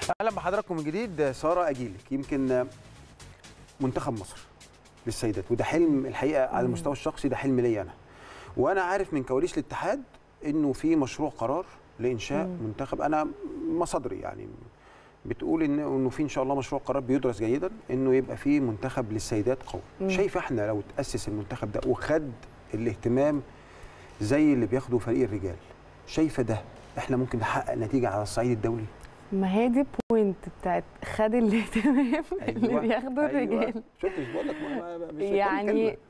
اهلا بحضراتكم من جديد ساره اجيلك يمكن منتخب مصر للسيدات وده حلم الحقيقه على المستوى الشخصي ده حلم ليا انا وانا عارف من كواليس الاتحاد انه في مشروع قرار لانشاء مم. منتخب انا مصادري يعني بتقول ان انه في ان شاء الله مشروع قرار بيدرس جيدا انه يبقى في منتخب للسيدات قوي مم. شايفه احنا لو تاسس المنتخب ده وخد الاهتمام زي اللي بياخده فريق الرجال شايفه ده احنا ممكن نحقق نتيجه على الصعيد الدولي ما هي دي بوينت بتاعت خد الاهتمام اللي بياخده الرجال شفت مش بقول لك ما- ما- مش هتكلم يعني كلمة.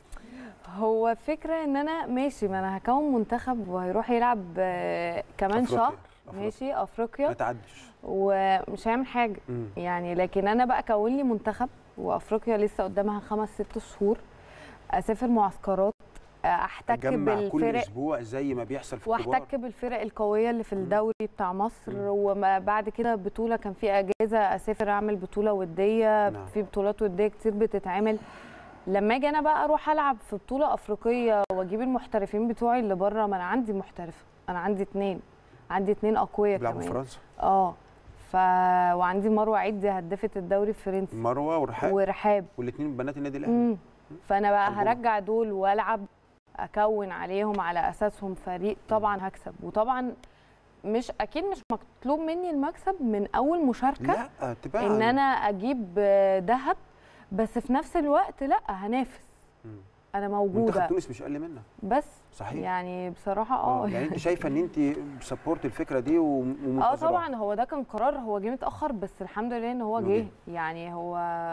هو فكرة ان انا ماشي ما انا هكون منتخب وهيروح يلعب آه، كمان أفريقيا. شهر أفريقيا. ماشي ما افريقيا تعدش ومش هيعمل حاجة مم. يعني لكن انا بقى اكون لي منتخب وافريقيا لسه قدامها خمس ست شهور اسافر معسكرات آه، احتك اجمع كل بالفرق اسبوع زي ما بيحصل في الكبار واحتك بالفرق القويه اللي في الدوري بتاع مصر وما بعد كده بطوله كان في اجازه اسافر اعمل بطوله وديه نعم. في بطولات وديه كتير بتتعمل لما اجي انا بقى اروح العب في بطوله افريقيه واجيب المحترفين بتوعي اللي بره ما انا عندي محترفه انا عندي اتنين عندي اتنين اقوياء بيلعبوا في كمان فرنسا اه ف وعندي مروه عيد هدافه الدوري الفرنسي مروه ورحاب ورحاب والاثنين بنات النادي الاهلي مم. فانا بقى قلبهم. هرجع دول والعب اكون عليهم على اساسهم فريق طبعا هكسب وطبعا مش اكيد مش مطلوب مني المكسب من اول مشاركه لا تبقى ان انا اجيب آه، ذهب بس في نفس الوقت لا هنافس مم. انا منتخب موجوده تونس مش اقل منها بس صحيح يعني بصراحه اه اه يعني انت شايفه ان انت سبورت الفكره دي اه ومنتظره طبعا هو ده كان قرار هو جه متاخر بس الحمد لله ان هو إنه جه جه. يعني هو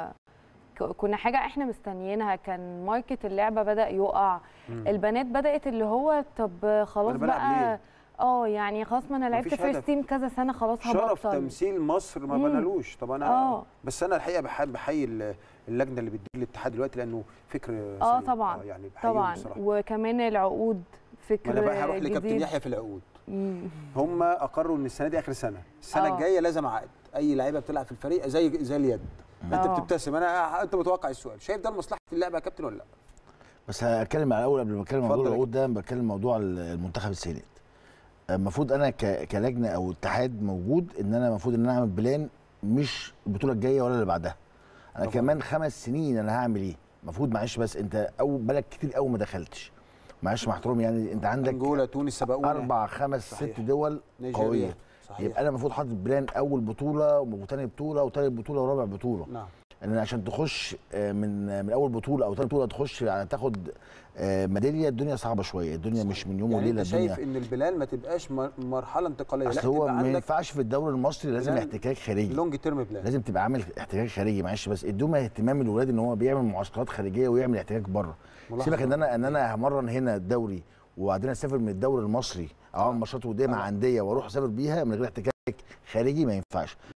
ك- كنا حاجه احنا مستنيينها كان ماركت اللعبه بدا يقع مم. البنات بدات اللي هو طب خلاص أنا بلعب بقى ليه؟ اه يعني خلاص ما انا لعبت مفيش فيرست هدف. تيم كذا سنه خلاص شرف هبطل تمثيل مصر ما مم. بنالوش طب انا اه بس انا الحقيقه بحب بحيي ال- اللجنه اللي بتدير الاتحاد دلوقتي لانه فكر اه سليم. طبعا يعني بحييهم طبعا بصراحه وكمان العقود ما فكر انا بقى هروح لكابتن جديد يحيى في العقود مم. هم اقروا ان السنه دي اخر سنه السنه آه. الجايه لازم عقد اي لعيبه بتلعب في الفريق زي زي اليد انت آه. بتبتسم انا انت متوقع السؤال شايف ده لمصلحه اللعبه يا كابتن ولا لا بس هتكلم على الاول قبل ما اتكلم عن اتفضل موضوع يا العقود ده بتكلم موضوع المنتخب السيدات المفروض انا ك- كلجنه او اتحاد موجود ان انا المفروض ان انا اعمل بلان مش البطوله الجايه ولا اللي بعدها انا طبعا. كمان خمس سنين انا هعمل ايه المفروض معلش بس انت او بالك كتير قوي ما دخلتش معلش مع احترامي يعني انت عندك انجولا تونس سبقونا اربع خمس صحيح. ست دول نيجيريا قويه صحيح يبقى انا المفروض حاطط بلان اول بطوله وتاني بطوله وتالت بطوله ورابع بطوله نعم ان عشان تخش آه، من من اول بطوله او ثاني بطوله تخش على تاخد آه، ميداليه الدنيا صعبه شويه الدنيا مش من يوم يعني وليله انت شايف الدنيا ان البلان ما تبقاش مر- مرحله انتقاليه اصل لا هو تبقى ما عندك ينفعش في الدوري المصري لازم بلان احتكاك خارجي لونج تيرم بلان لازم تبقى عامل احتكاك خارجي معلش بس ادوما اهتمام الولاد ان هو بيعمل معسكرات خارجيه ويعمل احتكاك بره ملاحظة. سيبك ان انا ان انا همرن هنا الدوري وبعدين اسافر من الدوري المصري او اعمل ماتشات وديه مع طبعا. انديه واروح اسافر بيها من غير احتكاك خارجي ما ينفعش